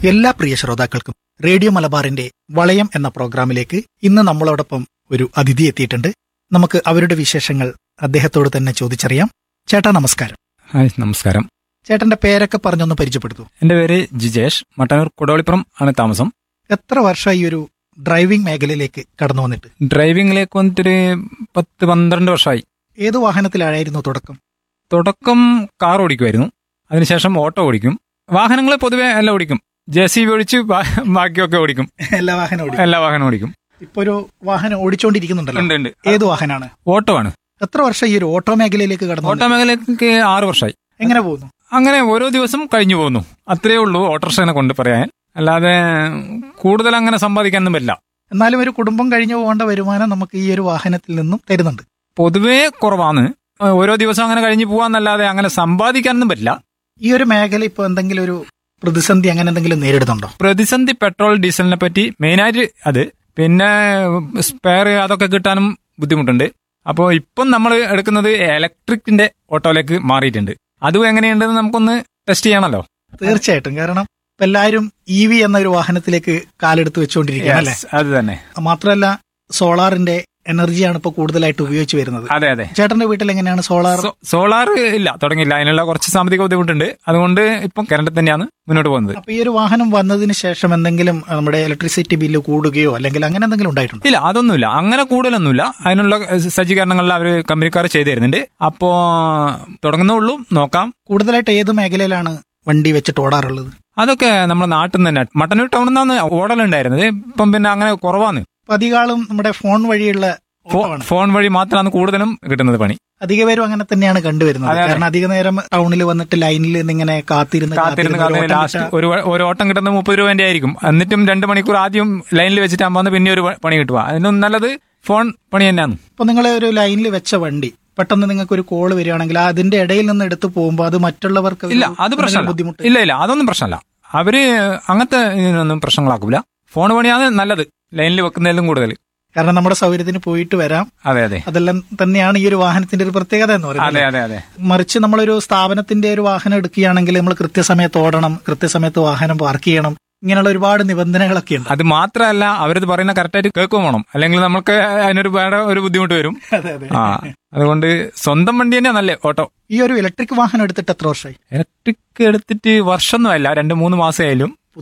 എല്ലാ പ്രിയ ശ്രോതാക്കൾക്കും റേഡിയോ മലബാറിന്റെ വളയം എന്ന പ്രോഗ്രാമിലേക്ക് ഇന്ന് നമ്മളോടൊപ്പം ഒരു അതിഥി എത്തിയിട്ടുണ്ട് നമുക്ക് അവരുടെ വിശേഷങ്ങൾ അദ്ദേഹത്തോട് തന്നെ ചോദിച്ചറിയാം ചേട്ടാ നമസ്കാരം ഹായ് നമസ്കാരം ചേട്ടന്റെ പേരൊക്കെ പറഞ്ഞൊന്ന് പരിചയപ്പെടുത്തു എന്റെ പേര് ജിജേഷ് മട്ടന്നൂർ കുടവളിപ്പുറം ആണ് താമസം എത്ര വർഷമായി ഈ ഒരു ഡ്രൈവിംഗ് മേഖലയിലേക്ക് കടന്നു വന്നിട്ട് ഡ്രൈവിംഗിലേക്ക് വന്നിട്ടൊരു പത്ത് പന്ത്രണ്ട് വർഷമായി ഏത് വാഹനത്തിലായിരുന്നു തുടക്കം തുടക്കം കാർ ഓടിക്കുമായിരുന്നു അതിനുശേഷം ഓട്ടോ ഓടിക്കും വാഹനങ്ങൾ പൊതുവെ എല്ലാം ഓടിക്കും ജെ സി ബി ഒഴിച്ച് ബാ- ബാക്കിയൊക്കെ ഓടിക്കും എല്ലാ വാഹനം ഓടി എല്ലാ വാഹനം ഓടിക്കും ഇപ്പൊ ഒരു വാഹനം ഓടിച്ചോണ്ടിരിക്കുന്നുണ്ടല്ലോ ഉണ്ട് ഉണ്ട് ഏത് വാഹനമാണ് ഓട്ടോ ആണ് എത്ര വർഷം ഈ ഒരു ഓട്ടോ മേഖലയിലേക്ക് കടന്നു ഓട്ടോ വന്നിട്ട്? മേഖലയ്ക്ക് ആറ് വർഷമായി എങ്ങനെ പോകുന്നു അങ്ങനെ ഓരോ ദിവസം കഴിഞ്ഞു പോകുന്നു അത്രയേ ഉള്ളൂ ഓട്ടോറിക്ഷനെ കൊണ്ട് പറയാൻ അല്ലാതെ കൂടുതൽ അങ്ങനെ സമ്പാദിക്കാനൊന്നും പറ്റില്ല എന്നാലും ഒരു കുടുംബം കഴിഞ്ഞു പോകേണ്ട വരുമാനം നമുക്ക് ഈ ഒരു വാഹനത്തിൽ നിന്നും തരുന്നുണ്ട് പൊതുവേ കുറവാണ് ഓരോ ദിവസം അങ്ങനെ കഴിഞ്ഞു പോവാന്നല്ലാതെ അങ്ങനെ സമ്പാദിക്കാനൊന്നും പറ്റില്ല ഈ ഒരു മേഖല ഇപ്പൊ എന്തെങ്കിലും ഒരു പ്രതിസന്ധി അങ്ങനെ എന്തെങ്കിലും നേരിടുന്നുണ്ടോ പ്രതിസന്ധി പെട്രോൾ ഡീസലിനെ പറ്റി മെയിനായിട്ട് അത് പിന്നെ സ്പെയർ അതൊക്കെ കിട്ടാനും ബുദ്ധിമുട്ടുണ്ട് അപ്പോൾ ഇപ്പം നമ്മൾ എടുക്കുന്നത് ഇലക്ട്രിക്കിന്റെ ഓട്ടോയിലേക്ക് മാറിയിട്ടുണ്ട് അതും എങ്ങനെയുണ്ടെന്ന് നമുക്കൊന്ന് ടെസ്റ്റ് ചെയ്യണമല്ലോ തീർച്ചയായിട്ടും കാരണം ഇപ്പൊ എല്ലാവരും ഇ വി എന്ന ഒരു വാഹനത്തിലേക്ക് കാലെടുത്ത് വെച്ചുകൊണ്ടിരിക്കുകയാണ് അല്ലെ Yes, അത് തന്നെ മാത്രമല്ല സോളാറിന്റെ എനർജിയാണ് ഇപ്പൊ കൂടുതലായിട്ട് ഉപയോഗിച്ച് വരുന്നത് അതെ അതെ ചേട്ടന്റെ വീട്ടിൽ എങ്ങനെയാണ് സോളാർ സോ- സോളാർ ഇല്ല തുടങ്ങിയില്ല അതിനുള്ള കുറച്ച് സാമ്പത്തിക ബുദ്ധിമുട്ടുണ്ട് അതുകൊണ്ട് ഇപ്പം കറണ്ട് തന്നെയാണ് മുന്നോട്ട് പോകുന്നത് അപ്പൊ ഈ ഒരു വാഹനം വന്നതിന് ശേഷം എന്തെങ്കിലും അഹ്, നമ്മുടെ ഇലക്ട്രിസിറ്റി ബില്ല് കൂടുകയോ അല്ലെങ്കിൽ അങ്ങനെ എന്തെങ്കിലും ഉണ്ടായിട്ടുണ്ടോ ഇല്ല അതൊന്നുമില്ല അങ്ങനെ കൂടുതലൊന്നുമില്ല അതിനുള്ള സജ്ജീകരണങ്ങളിൽ അവർ കമ്പനിക്കാർ ചെയ്തു തരുന്നുണ്ട് അപ്പോ തുടങ്ങുന്നേ ഉള്ളൂ നോക്കാം കൂടുതലായിട്ട് ഏത് മേഖലയിലാണ് വണ്ടി വെച്ചിട്ട് ഓടാറുള്ളത് അതൊക്കെ നമ്മുടെ നാട്ടിൽ നിന്ന് തന്നെ മട്ടന്നൂർ ടൗണിൽ നിന്നാണ് ഓടലുണ്ടായിരുന്നത് ഇപ്പം പിന്നെ അങ്ങനെ കുറവാണ് അപ്പൊ അധികാളും നമ്മുടെ ഫോൺ വഴിയുള്ള ഫോ- ഓട്ടമാണ്. ഫോൺ വഴി മാത്രമാണ് കൂടുതലും കിട്ടുന്നത് പണി അധിക പേരും അങ്ങനെ തന്നെയാണ് കണ്ടുവരുന്നത് അതെ, അതെ. കാരണം അധിക നേരം ടൗണിൽ വന്നിട്ട് ലൈനിൽ നിന്ന് ഇങ്ങനെ കാത്തിരുന്ന് കാത്തിരുന്ന് കാത്തിരുന്ന് ഒരു കാത്തിരുന്ന് ഓട്ടം ലാസ്റ്റ് കിട്ടാ- ഒരു വ- ഒരു ഓട്ടം കിട്ടുന്നത് മുപ്പത് രൂപന്റെ ആയിരിക്കും എന്നിട്ടും രണ്ട് മണിക്കൂർ ആദ്യം ലൈനിൽ വെച്ചിട്ടാകുമ്പോൾ പിന്നെ ഒരു പ- പണി കിട്ടുക അതിനും നല്ലത് ഫോൺ പണി തന്നെയാണ് ഇപ്പൊ നിങ്ങൾ ഒരു ലൈനിൽ വെച്ച വണ്ടി പെട്ടെന്ന് നിങ്ങൾക്ക് ഒരു കോള് വരികയാണെങ്കിൽ അതിന്റെ ഇടയിൽ നിന്ന് എടുത്ത് പോകുമ്പോൾ അത് മറ്റുള്ളവർക്ക് ഒരു ഇല്ല അത് എന്തെങ്കിലും പ്രശ്നമല്ല ബുദ്ധിമുട്ട് ഇല്ല ഇല്ല അതൊന്നും പ്രശ്നമല്ല അവര് അങ്ങനത്തെ ഇതിനൊന്നും പ്രശ്നങ്ങളാക്കൂല ഫോൺ പണിയാണ് നല്ലത് ലൈനിൽ വെക്കുന്നതിലും കൂടുതൽ കാരണം നമ്മുടെ സൗകര്യത്തിന് പോയിട്ട് വരാം അതെ അതെ അതെല്ലാം തന്നെയാണ് ഈ ഒരു വാഹനത്തിന്റെ ഒരു പ്രത്യേകത എന്ന് അതെ പറയുന്നത് അതെ അതെ മറിച്ച് നമ്മളൊരു സ്ഥാപനത്തിന്റെ ഒരു വാഹനം എടുക്കുകയാണെങ്കിൽ നമ്മൾ കൃത്യസമയത്ത് ഓടണം കൃത്യസമയത്ത് വാഹനം പാർക്ക് ചെയ്യണം ഇങ്ങനെയുള്ള ഒരുപാട് നിബന്ധനകളൊക്കെ ഉണ്ട് അത് മാത്രമല്ല അവരത് പറയുന്ന കറക്റ്റായിട്ട് കേൾക്കുകയും വേണം അല്ലെങ്കിൽ നമുക്ക് അതിനൊരു വേറെ ഒരു ബുദ്ധിമുട്ട് വരും അതെ അതെ ആ അതുകൊണ്ട് സ്വന്തം വണ്ടി തന്നെയാ നല്ലേ ഓട്ടോ ഈ ഒരു ഇലക്ട്രിക് വാഹനം എടുത്തിട്ട് എത്ര വർഷമായി ഇലക്ട്രിക് എടുത്തിട്ട് വർഷമൊന്നുമല്ല രണ്ട് മൂന്ന് മാസമായാലും